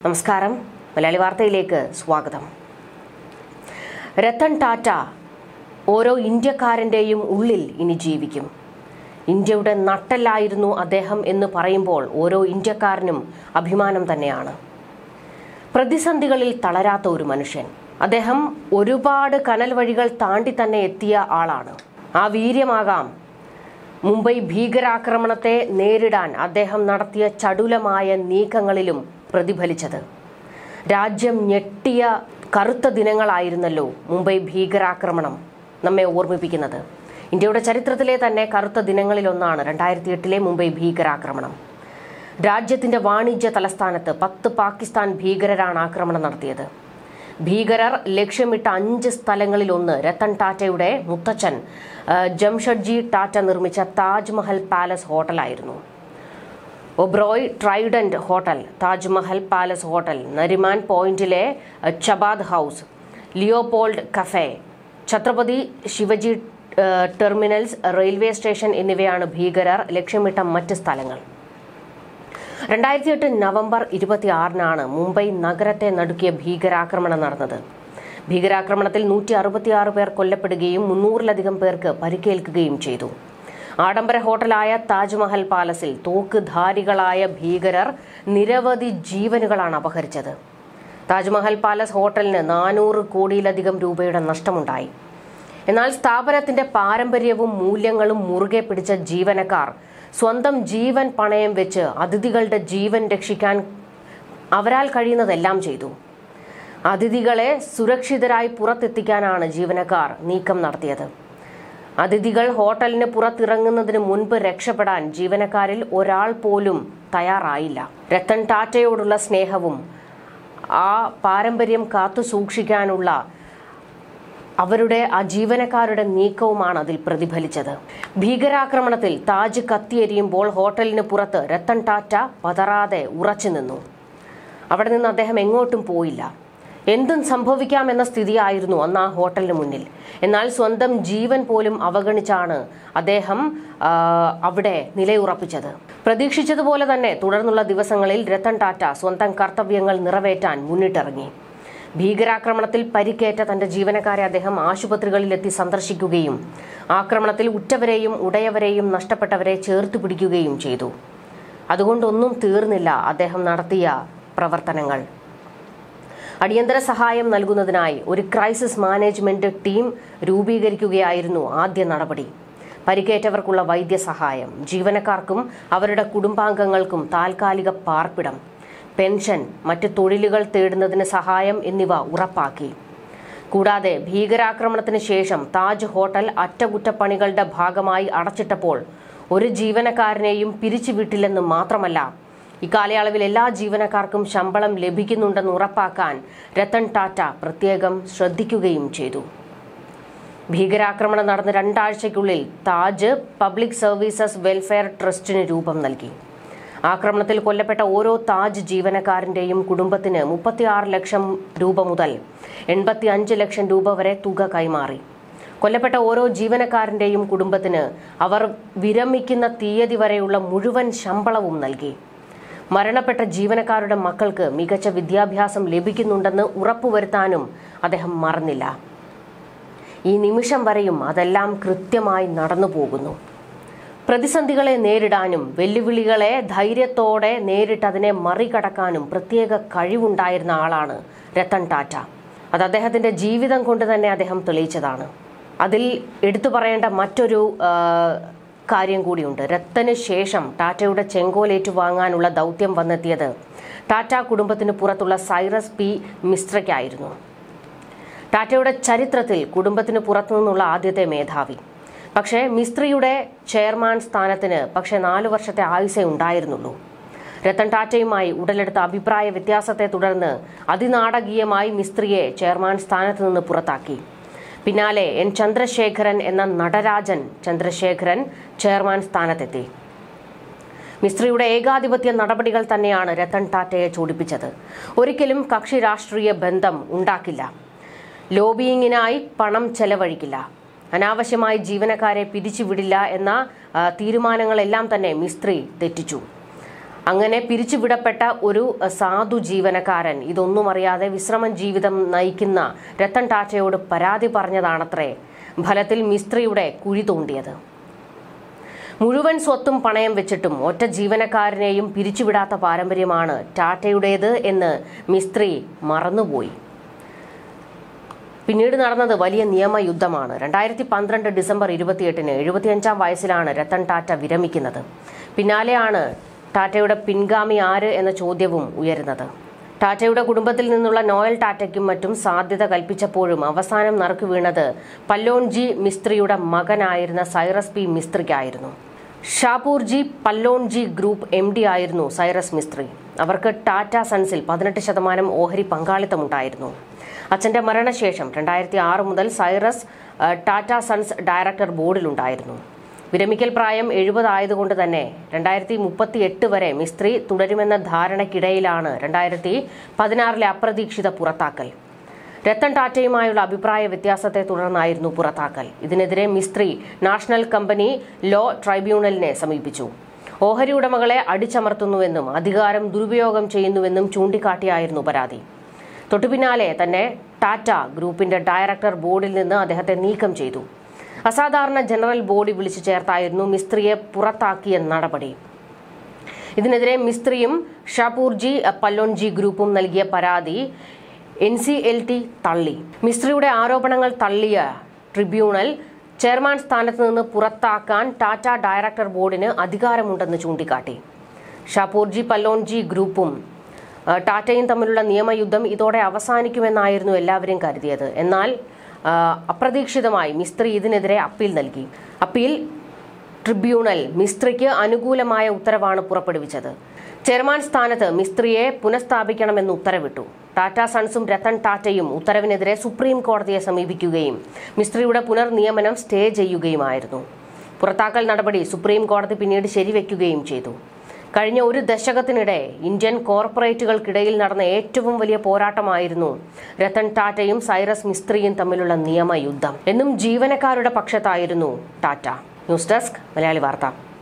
നമസ്കാരം മലയാളി വാർത്തയിലേക്ക് സ്വാഗതം രത്തൻ ടാറ്റ ഓരോ ഇന്ത്യക്കാരൻ്റെയും ഉള്ളിൽ ഇനി ജീവിക്കും ഇന്ത്യയുടെ നട്ടല്ലായിരുന്നു അദ്ദേഹം എന്ന് പറയുമ്പോൾ ഓരോ ഇന്ത്യക്കാരനും അഭിമാനം തന്നെയാണ് പ്രതിസന്ധികളിൽ തളരാത്ത ഒരു മനുഷ്യൻ അദ്ദേഹം ഒരുപാട് കനൽ വഴികൾ താണ്ടി തന്നെ എത്തിയ ആളാണ് ആ വീര്യമാകാം മുംബൈ ഭീകരാക്രമണത്തെ നേരിടാൻ അദ്ദേഹം നടത്തിയ ചടുലമായ നീക്കങ്ങളിലും പ്രതിഫലിച്ചത് രാജ്യം ഞെട്ടിയ കറുത്ത ദിനങ്ങളായിരുന്നല്ലോ മുംബൈ ഭീകരാക്രമണം നമ്മെ ഓർമ്മിപ്പിക്കുന്നത് ഇന്ത്യയുടെ ചരിത്രത്തിലെ തന്നെ കറുത്ത ദിനങ്ങളിലൊന്നാണ് രണ്ടായിരത്തി എട്ടിലെ മുംബൈ ഭീകരാക്രമണം രാജ്യത്തിന്റെ വാണിജ്യ തലസ്ഥാനത്ത് പത്ത് പാകിസ്ഥാൻ ഭീകരരാണ് ആക്രമണം നടത്തിയത് ഭീകരർ ലക്ഷ്യമിട്ട അഞ്ച് സ്ഥലങ്ങളിലൊന്ന് രത്തൻ ടാറ്റയുടെ മുത്തച്ഛൻ ആ, ജംഷഡ്ജി ടാറ്റ നിർമ്മിച്ച താജ്മഹൽ പാലസ് ഹോട്ടലായിരുന്നു Oberoi Trident hotel Taj Mahal palace hotel Nariman പോയിന്റിലെ അഹ്, Chabad House Leopold Cafe Chhatrapati Shivaji അഹ്, ടെർമിനൽസ് റെയിൽവേ സ്റ്റേഷൻ എന്നിവയാണ് ഭീകരർ ലക്ഷ്യമിട്ട മറ്റ് സ്ഥലങ്ങൾ രണ്ടായിരത്തി എട്ട് നവംബർ ഇരുപത്തിയാറിനാണ് മുംബൈ നഗരത്തെ നടുക്കിയ ഭീകരാക്രമണം നടന്നത് ഭീകരാക്രമണത്തിൽ നൂറ്റി അറുപത്തിയാറ് പേർ കൊല്ലപ്പെടുകയും മുന്നൂറിലധികം പേർക്ക് പരിക്കേൽക്കുകയും ചെയ്തു ആഡംബര ഹോട്ടലായ താജ്മഹൽ പാലസിൽ തോക്കുധാരികളായ ഭീകരർ നിരവധി ജീവനുകളാണ് അപഹരിച്ചത് താജ്മഹൽ പാലസ് ഹോട്ടലിന് നാനൂറ് കോടിയിലധികം രൂപയുടെ നഷ്ടമുണ്ടായി എന്നാൽ സ്ഥാപനത്തിന്റെ പാരമ്പര്യവും മൂല്യങ്ങളും മുറുകെ പിടിച്ച ജീവനക്കാർ സ്വന്തം ജീവൻ പണയം വെച്ച് അതിഥികളുടെ ജീവൻ രക്ഷിക്കാൻ അവരാൽ കഴിയുന്നതെല്ലാം ചെയ്തു അതിഥികളെ സുരക്ഷിതരായി പുറത്തെത്തിക്കാനാണ് ജീവനക്കാർ നീക്കം നടത്തിയത് അതിഥികൾ ഹോട്ടലിന് പുറത്തിറങ്ങുന്നതിന് മുൻപ് രക്ഷപ്പെടാൻ ജീവനക്കാരിൽ ഒരാൾ പോലും തയ്യാറായില്ല രത്തൻ ടാറ്റയോടുള്ള സ്നേഹവും ആ പാരമ്പര്യം കാത്തു സൂക്ഷിക്കാനുള്ള അവരുടെ ആ ജീവനക്കാരുടെ നീക്കവുമാണ് അതിൽ പ്രതിഫലിച്ചത് ഭീകരാക്രമണത്തിൽ താജ് കത്തിയെരിയുമ്പോൾ ഹോട്ടലിന് പുറത്ത് രത്തൻ ടാറ്റ പതറാതെ ഉറച്ചു നിന്നു അവിടെ നിന്ന് അദ്ദേഹം എങ്ങോട്ടും പോയില്ല എന്തും സംഭവിക്കാമെന്ന സ്ഥിതിയായിരുന്നു അന്ന് ആ ഹോട്ടലിന് മുന്നിൽ എന്നാൽ സ്വന്തം ജീവൻ പോലും അവഗണിച്ചാണ് അദ്ദേഹം ആ, അവിടെ നിലയുറപ്പിച്ചത് പ്രതീക്ഷിച്ചതുപോലെ തന്നെ തുടർന്നുള്ള ദിവസങ്ങളിൽ രത്തൻ ടാറ്റ സ്വന്തം കർത്തവ്യങ്ങൾ നിറവേറ്റാൻ മുന്നിട്ടിറങ്ങി ഭീകരാക്രമണത്തിൽ പരിക്കേറ്റ തന്റെ ജീവനക്കാരെ അദ്ദേഹം ആശുപത്രികളിലെത്തി സന്ദർശിക്കുകയും ആക്രമണത്തിൽ ഉറ്റവരെയും ഉടയവരെയും നഷ്ടപ്പെട്ടവരെ ചേർത്ത് പിടിക്കുകയും ചെയ്തു അതുകൊണ്ടൊന്നും തീർന്നില്ല അദ്ദേഹം നടത്തിയ പ്രവർത്തനങ്ങൾ അടിയന്തര സഹായം നൽകുന്നതിനായി ഒരു ക്രൈസിസ് മാനേജ്മെന്റ് ടീം രൂപീകരിക്കുകയായിരുന്നു ആദ്യ നടപടി പരിക്കേറ്റവർക്കുള്ള വൈദ്യസഹായം ജീവനക്കാർക്കും അവരുടെ കുടുംബാംഗങ്ങൾക്കും താൽക്കാലിക പാർപ്പിടം പെൻഷൻ മറ്റ് തൊഴിലുകൾ തേടുന്നതിന് സഹായം എന്നിവ ഉറപ്പാക്കി കൂടാതെ ഭീകരാക്രമണത്തിന് ശേഷം താജ് ഹോട്ടൽ അറ്റകുറ്റപ്പണികളുടെ ഭാഗമായി അടച്ചിട്ടപ്പോൾ ഒരു ജീവനക്കാരനെയും പിരിച്ചുവിട്ടില്ലെന്ന് മാത്രമല്ല ഇക്കാലയളവിൽ എല്ലാ ജീവനക്കാർക്കും ശമ്പളം ലഭിക്കുന്നുണ്ടെന്ന് ഉറപ്പാക്കാൻ രത്തൻ ടാറ്റ പ്രത്യേകം ശ്രദ്ധിക്കുകയും ചെയ്തു ഭീകരാക്രമണം നടന്ന രണ്ടാഴ്ചയ്ക്കുള്ളിൽ താജ് പബ്ലിക് സർവീസസ് വെൽഫെയർ ട്രസ്റ്റിന് രൂപം നൽകി ആക്രമണത്തിൽ കൊല്ലപ്പെട്ട ഓരോ താജ് ജീവനക്കാരന്റെയും കുടുംബത്തിന് മുപ്പത്തിയാറ് ലക്ഷം രൂപ മുതൽ എൺപത്തി അഞ്ച് ലക്ഷം രൂപ വരെ തുക കൈമാറി കൊല്ലപ്പെട്ട ഓരോ ജീവനക്കാരന്റെയും കുടുംബത്തിന് അവർ വിരമിക്കുന്ന തീയതി വരെയുള്ള മുഴുവൻ ശമ്പളവും നൽകി മരണപ്പെട്ട ജീവനക്കാരുടെ മക്കൾക്ക് മികച്ച വിദ്യാഭ്യാസം ലഭിക്കുന്നുണ്ടെന്ന് ഉറപ്പുവരുത്താനും അദ്ദേഹം മറന്നില്ല ഈ നിമിഷം വരെയും അതെല്ലാം കൃത്യമായി നടന്നു പോകുന്നു പ്രതിസന്ധികളെ നേരിടാനും വെല്ലുവിളികളെ ധൈര്യത്തോടെ നേരിട്ട് അതിനെ മറികടക്കാനും പ്രത്യേക കഴിവുണ്ടായിരുന്ന ആളാണ് രത്തൻ ടാറ്റ അത് അദ്ദേഹത്തിന്റെ ജീവിതം കൊണ്ട് തന്നെ അദ്ദേഹം തെളിയിച്ചതാണ് അതിൽ എടുത്തു പറയേണ്ട മറ്റൊരു ആ, കാര്യം കൂടിയുണ്ട് രത്തന് ശേഷം ടാറ്റയുടെ ചെങ്കോലേറ്റു വാങ്ങാനുള്ള ദൗത്യം വന്നെത്തിയത് ടാറ്റ കുടുംബത്തിന് പുറത്തുള്ള സൈറസ് പി മിശ്രയ്ക്കായിരുന്നു ടാറ്റയുടെ ചരിത്രത്തിൽ കുടുംബത്തിന് പുറത്തുനിന്നുള്ള ആദ്യത്തെ മേധാവി പക്ഷേ മിസ്ത്രിയുടെ ചെയർമാൻ സ്ഥാനത്തിന് പക്ഷേ നാലു വർഷത്തെ ആയുസേ ഉണ്ടായിരുന്നുള്ളൂ രത്തൻ ടാറ്റയുമായി ഉടലെടുത്ത അഭിപ്രായ വ്യത്യാസത്തെ തുടർന്ന് അതിനാടകീയമായി മിസ്ത്രിയെ ചെയർമാൻ സ്ഥാനത്ത് നിന്ന് പുറത്താക്കി പിന്നാലെ എൻ ചന്ദ്രശേഖരൻ എന്ന നടരാജൻ ചന്ദ്രശേഖരൻ ചെയർമാൻ സ്ഥാനത്തെത്തി മിസ്ത്രിയുടെ ഏകാധിപത്യ നടപടികൾ തന്നെയാണ് രത്തൻ ടാറ്റയെ ചൂടിപ്പിച്ചത് ഒരിക്കലും കക്ഷി രാഷ്ട്രീയ ബന്ധം ഉണ്ടാക്കില്ല ലോബിയിങ്ങിനായി പണം ചെലവഴിക്കില്ല അനാവശ്യമായി ജീവനക്കാരെ പിരിച്ചുവിടില്ല എന്ന ആ, തീരുമാനങ്ങളെല്ലാം തന്നെ മിസ്ത്രി തെറ്റിച്ചു അങ്ങനെ പിരിച്ചുവിടപ്പെട്ട ഒരു സാധു ജീവനക്കാരൻ ഇതൊന്നും അറിയാതെ വിശ്രമ ജീവിതം നയിക്കുന്ന രത്തൻ ടാറ്റയോട് പരാതി പറഞ്ഞതാണത്രേ ഫലത്തിൽ മിസ്ത്രിയുടെ കുഴി തോണ്ടിയത് മുഴുവൻ സ്വത്തും പണയം വെച്ചിട്ടും ഒറ്റ ജീവനക്കാരനെയും പിരിച്ചുവിടാത്ത പാരമ്പര്യമാണ് ടാറ്റയുടേത് എന്ന് മിസ്ത്രി മറന്നുപോയി പിന്നീട് നടന്നത് വലിയ നിയമയുദ്ധമാണ് രണ്ടായിരത്തി പന്ത്രണ്ട് ഡിസംബർ ഇരുപത്തിയെട്ടിന് എഴുപത്തിയഞ്ചാം വയസ്സിലാണ് രത്തൻ ടാറ്റ വിരമിക്കുന്നത് പിന്നാലെയാണ് ടാറ്റയുടെ പിൻഗാമി ആര് എന്ന ചോദ്യവും ഉയരുന്നത് ടാറ്റയുടെ കുടുംബത്തിൽ നിന്നുള്ള നോയൽ ടാറ്റയ്ക്കും മറ്റും സാധ്യത കൽപ്പിച്ചപ്പോഴും അവസാനം നറുക്ക് വീണത് പല്ലോൺജി മിസ്ത്രിയുടെ മകനായിരുന്ന സൈറസ് പി മിസ്ത്രിക്കായിരുന്നു Shapoorji Pallonji group M D ആയിരുന്നു സൈറസ് മിസ്ത്രി അവർക്ക് ടാറ്റ സൺസിൽ പതിനെട്ട് ശതമാനം ഓഹരി പങ്കാളിത്തമുണ്ടായിരുന്നു അച്ഛന്റെ മരണശേഷം രണ്ടായിരത്തി ആറ് മുതൽ സൈറസ് ആ, ടാറ്റ സൺസ് ഡയറക്ടർ ബോർഡിലുണ്ടായിരുന്നു വിരമിക്കൽ പ്രായം എഴുപതായതുകൊണ്ട് തന്നെ രണ്ടായിരത്തി മുപ്പത്തി എട്ട് വരെ മിസ്ത്രി തുടരുമെന്ന ധാരണയ്ക്കിടയിലാണ് രണ്ടായിരത്തി പതിനാറിലെ അപ്രതീക്ഷിത പുറത്താക്കൽ രത്തൻ ടാറ്റയുമായുള്ള അഭിപ്രായ വ്യത്യാസത്തെ തുടർന്നായിരുന്നു പുറത്താക്കൽ ഇതിനെതിരെ മിസ്ത്രി നാഷണൽ കമ്പനി ലോ ട്രൈബ്യൂണലിനെ സമീപിച്ചു ഓഹരി ഉടമകളെ അടിച്ചമർത്തുന്നുവെന്നും അധികാരം ദുരുപയോഗം ചെയ്യുന്നുവെന്നും ചൂണ്ടിക്കാട്ടിയായിരുന്നു പരാതി തൊട്ടുപിന്നാലെ തന്നെ ടാറ്റ ഗ്രൂപ്പിന്റെ ഡയറക്ടർ ബോർഡിൽ നിന്ന് അദ്ദേഹത്തെ നീക്കം ചെയ്തു അസാധാരണ ജനറൽ ബോഡി വിളിച്ചു ചേർത്തായിരുന്നു മിസ്ത്രിയെ പുറത്താക്കിയ നടപടി ഇതിനെതിരെ മിസ്ത്രിയും ഷാപൂർജി പല്ലോൺജി ഗ്രൂപ്പും നൽകിയ പരാതി എൻ സി എൽ ടി തള്ളി മിസ്ത്രിയുടെ ആരോപണങ്ങൾ തള്ളിയ ട്രിബ്യൂണൽ ചെയർമാൻ സ്ഥാനത്ത് നിന്ന് പുറത്താക്കാൻ ടാറ്റ ഡയറക്ടർ ബോർഡിന് അധികാരമുണ്ടെന്ന് ചൂണ്ടിക്കാട്ടി ഷാപൂർജി പല്ലോൺജി ഗ്രൂപ്പും ആ, ടാറ്റയും തമ്മിലുള്ള നിയമയുദ്ധം ഇതോടെ അവസാനിക്കുമെന്നായിരുന്നു എല്ലാവരും കരുതിയത് എന്നാൽ ആ, അപ്രതീക്ഷിതമായി മിസ്ത്രി ഇതിനെതിരെ അപ്പീൽ നൽകി അപ്പീൽ ട്രിബ്യൂണൽ മിസ്ത്രിക്ക് അനുകൂലമായ ഉത്തരവാണ് പുറപ്പെടുവിച്ചത് ചെയർമാൻ സ്ഥാനത്ത് മിസ്ത്രിയെ പുനഃസ്ഥാപിക്കണമെന്ന് ഉത്തരവിട്ടു ടാറ്റ സൺസും രത്തൻ ടാറ്റയും ഉത്തരവിനെതിരെ സുപ്രീം കോടതിയെ സമീപിക്കുകയും മിസ്ത്രിയുടെ പുനർനിയമനം സ്റ്റേ ചെയ്യുകയുമായിരുന്നു പുറത്താക്കൽ നടപടി സുപ്രീം കോടതി പിന്നീട് ശരിവെക്കുകയും ചെയ്തു കഴിഞ്ഞ ഒരു ദശകത്തിനിടെ ഇന്ത്യൻ കോർപ്പറേറ്റുകൾക്കിടയിൽ നടന്ന ഏറ്റവും വലിയ പോരാട്ടമായിരുന്നു രത്തൻ ടാറ്റയും സൈറസ് മിസ്ത്രിയും തമ്മിലുള്ള നിയമയുദ്ധം എന്നും ജീവനക്കാരുടെ പക്ഷത്തായിരുന്നു ടാറ്റ ന്യൂസ് ഡെസ്ക് മലയാളി വാർത്ത